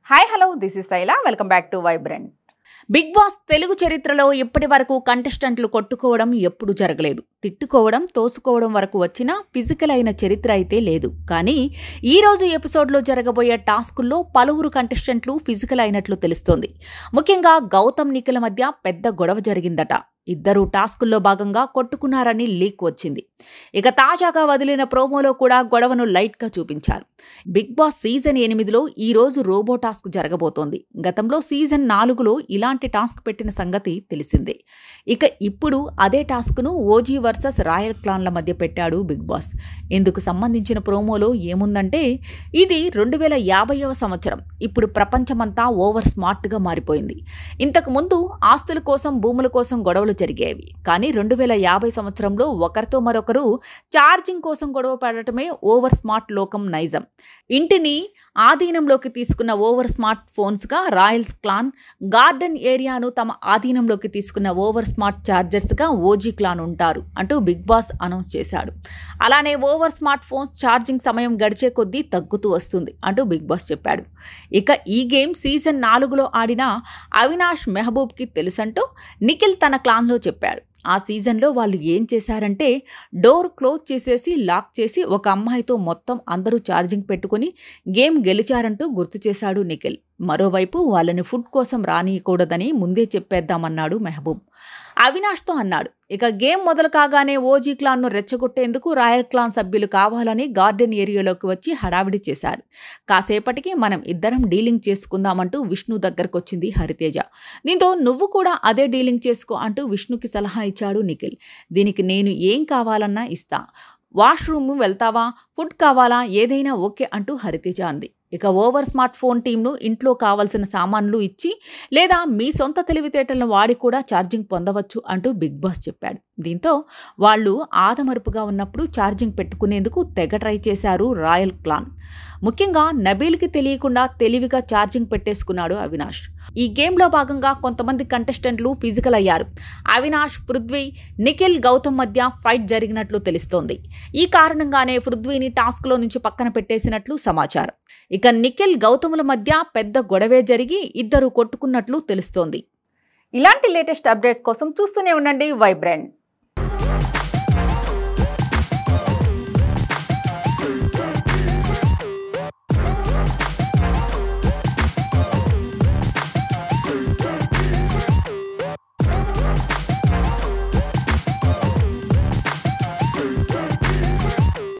hi hello this is Shaila welcome back to vibrant Bigg Boss Telugu చరిత్రలో ఇప్పటి వరకు కంటెస్టెంట్లు కొట్టుకోవడం ఎప్పుడు జరగలేదు తిట్టుకోవడం తోసుకోవడం వరకు వచ్చిన ఫిజికల్ అయిన చరిత్ర అయితే లేదు కానీ ఈ రోజు ఎపిసోడ్లో జరగబోయే టాస్కుల్లో పలువురు కంటెస్టెంట్లు ఫిజికల్ అయినట్లు తెలుస్తోంది ముఖ్యంగా గౌతమ్ నిఖిల మధ్య పెద్ద గొడవ జరిగిందట ఇద్దరు టాస్కుల్లో భాగంగా కొట్టుకున్నారని లీక్ వచ్చింది ఇక తాజాగా వదిలిన ప్రోమోలో కూడా గొడవను లైట్గా చూపించారు బిగ్ బాస్ సీజన్ ఎనిమిదిలో ఈ రోజు రోబో టాస్క్ జరగబోతోంది గతంలో సీజన్ నాలుగులో ఇలాంటి టాస్క్ పెట్టిన సంగతి తెలిసిందే ఇక ఇప్పుడు అదే టాస్క్ను ఓజీ వర్సెస్ రాయల్ క్లాన్ల మధ్య పెట్టాడు బిగ్ బాస్ ఇందుకు సంబంధించిన ప్రోమోలో ఏముందంటే ఇది రెండు వేల యాభైవ సంవత్సరం ఇప్పుడు ప్రపంచమంతా ఓవర్ స్మార్ట్గా మారిపోయింది ఇంతకు ముందు ఆస్తుల కోసం భూముల కోసం గొడవలు జరిగేవి కానీ రెండు వేల యాభై సంవత్సరంలో ఒకరితో మరొకరు ఛార్జింగ్ కోసం గొడవ పడటమే ఓవర్ స్మార్ట్ లోకం నైజం ఇంటిని ఆధీనంలోకి తీసుకున్న ఓవర్ స్మార్ట్ ఫోన్స్గా రాయల్స్ క్లాన్ గార్డెన్ ఏరియాను తమ ఆధీనంలోకి తీసుకున్న ఓవర్ స్మార్ట్ ఛార్జర్స్గా ఓజీ క్లాన్ ఉంటారు అంటూ బిగ్ బాస్ అనౌన్స్ చేశాడు అలానే ఓవర్ స్మార్ట్ ఫోన్స్ ఛార్జింగ్ సమయం గడిచే కొద్దీ తగ్గుతూ వస్తుంది అంటూ బిగ్ బాస్ చెప్పాడు ఇక ఈ గేమ్ సీజన్ నాలుగులో ఆడిన అవినాష్ మెహబూబ్కి తెలుసంటూ నిఖిల్ తన క్లాన్లో చెప్పాడు ఆ సీజన్లో వాళ్ళు ఏం చేశారంటే డోర్ క్లోజ్ చేసేసి లాక్ చేసి ఒక అమ్మాయితో మొత్తం అందరూ ఛార్జింగ్ పెట్టుకుని గేమ్ గెలిచారంటూ గుర్తు చేశాడు నిఖిల్ మరోవైపు వాళ్ళని ఫుడ్ కోసం రానియకూడదని ముందే చెప్పేద్దామన్నాడు మెహబూబ్ అవినాష్తో అన్నాడు ఇక గేమ్ మొదలు కాగానే ఓజీ క్లాన్ను రెచ్చగొట్టేందుకు రాయల్ క్లాన్ సభ్యులు కావాలని గార్డెన్ ఏరియాలోకి వచ్చి హడావిడి చేశారు కాసేపటికి మనం ఇద్దరం డీలింగ్ చేసుకుందామంటూ విష్ణు దగ్గరకు వచ్చింది హరితేజ దీంతో నువ్వు కూడా అదే డీలింగ్ చేసుకో అంటూ విష్ణుకి సలహా ఇచ్చాడు నిఖిల్ దీనికి నేను ఏం కావాలన్నా ఇస్తా వాష్రూమ్ వెళ్తావా ఫుడ్ కావాలా ఏదైనా ఓకే అంటూ హరితేజ అంది ఇక ఓవర్ స్మార్ట్ ఫోన్ టీంను ఇంట్లో కావలసిన సామాన్లు ఇచ్చి లేదా మీ సొంత తెలివితేటలను వాడి కూడా ఛార్జింగ్ పొందవచ్చు అంటూ బిగ్ బాస్ చెప్పాడు దీంతో వాళ్ళు ఆదమరుపుగా ఉన్నప్పుడు ఛార్జింగ్ పెట్టుకునేందుకు తెగ ట్రై చేశారు రాయల్ క్లాన్ ముఖ్యంగా నబీల్కి తెలియకుండా తెలివిగా ఛార్జింగ్ పెట్టేసుకున్నాడు అవినాష్ ఈ గేమ్లో భాగంగా కొంతమంది కంటెస్టెంట్లు ఫిజికల్ అయ్యారు అవినాష్ పృథ్వీ నిఖిల్ గౌతమ్ మధ్య ఫైట్ జరిగినట్లు తెలుస్తోంది ఈ కారణంగానే పృథ్వీని టాస్క్లో నుంచి పక్కన పెట్టేసినట్లు సమాచారం ఇక నిఖిల్ గౌతముల మధ్య పెద్ద గొడవే జరిగి ఇద్దరు కొట్టుకున్నట్లు తెలుస్తోంది ఇలాంటి లేటెస్ట్ అప్డేట్స్ కోసం చూస్తూనే ఉండండి వైబ్రెంట్